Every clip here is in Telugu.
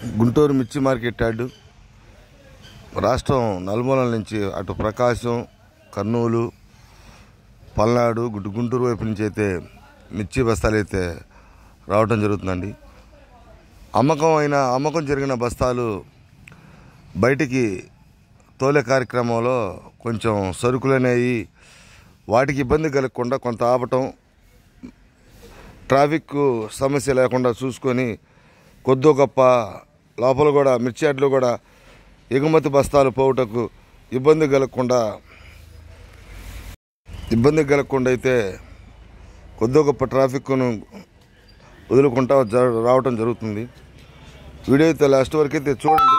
గుంటూరు మిర్చి మార్కెట్ యార్డు రాష్ట్రం నలుమూలల నుంచి అటు ప్రకాశం కర్నూలు పల్నాడు గుంటు గుంటూరు వైపు నుంచి అయితే మిర్చి బస్తాలు అయితే రావటం జరుగుతుందండి అమ్మకం అయిన అమ్మకం జరిగిన బస్తాలు బయటికి తోలే కార్యక్రమంలో కొంచెం సరుకులు అనేవి వాటికి ఇబ్బంది కలగకుండా కొంత ఆపటం ట్రాఫిక్ సమస్య లేకుండా చూసుకొని కొద్దో గొప్ప లోపల కూడా మిర్చి యార్డులో కూడా ఎగుమతి బస్తాలు పోవుటకు ఇబ్బంది కలగకుండా ఇబ్బంది కలగకుండా అయితే కొద్దో గొప్ప ట్రాఫిక్ను వదులుకుంటా జర రావటం జరుగుతుంది వీడియో అయితే లాస్ట్ వరకు అయితే చూడండి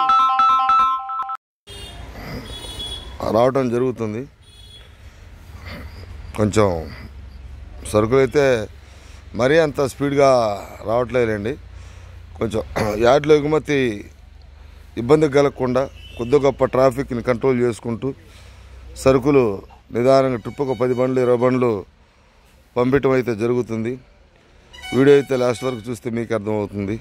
రావటం జరుగుతుంది కొంచెం సరుకులు అయితే మరీ అంత స్పీడ్గా రావట్లేదండి కొంచెం యార్డ్లో ఎగుమతి ఇబ్బంది కలగకుండా కొద్ది గొప్ప ట్రాఫిక్ని కంట్రోల్ చేసుకుంటూ సరుకులు నిదానంగా ట్రిప్ ఒక పది బండ్లు ఇరవై బండ్లు పంపించడం అయితే జరుగుతుంది వీడియో అయితే లాస్ట్ వరకు చూస్తే మీకు అర్థమవుతుంది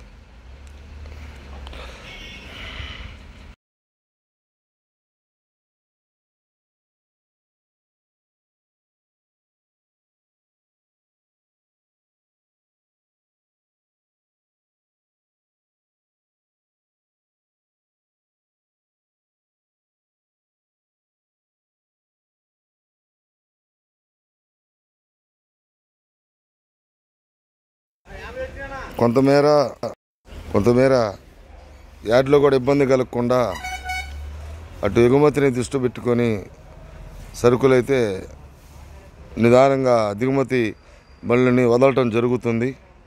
కొంతమేర కొంతమేర యార్డ్లో కూడా ఇబ్బంది కలగకుండా అటు ఎగుమతిని దృష్టి పెట్టుకొని సరుకులైతే నిదానంగా దిగుమతి బండ్లని వదలటం జరుగుతుంది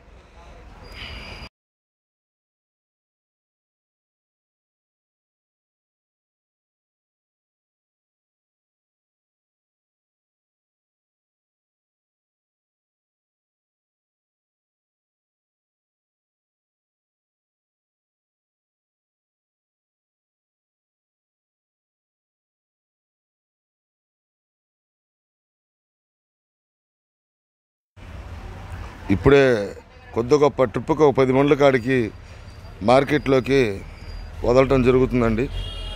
ఇప్పుడే కొద్ది గొప్ప ట్రిప్కి ఒక పది మండ్ల కాడికి మార్కెట్లోకి వదలటం జరుగుతుందండి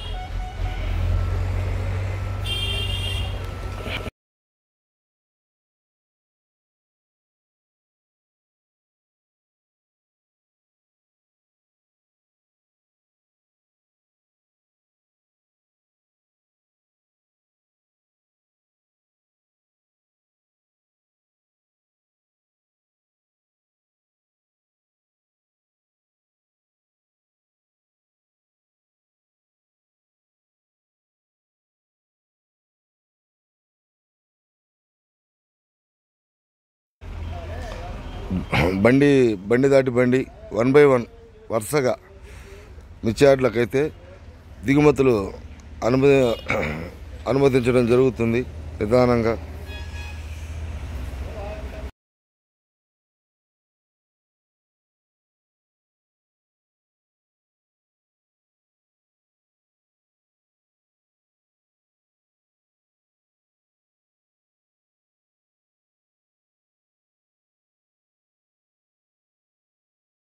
బండి బండి దాటి బండి వన్ బై వన్ వరుసగా మిర్చియార్డులకైతే దిగుమతులు అనుమతి అనుమతించడం జరుగుతుంది నిదానంగా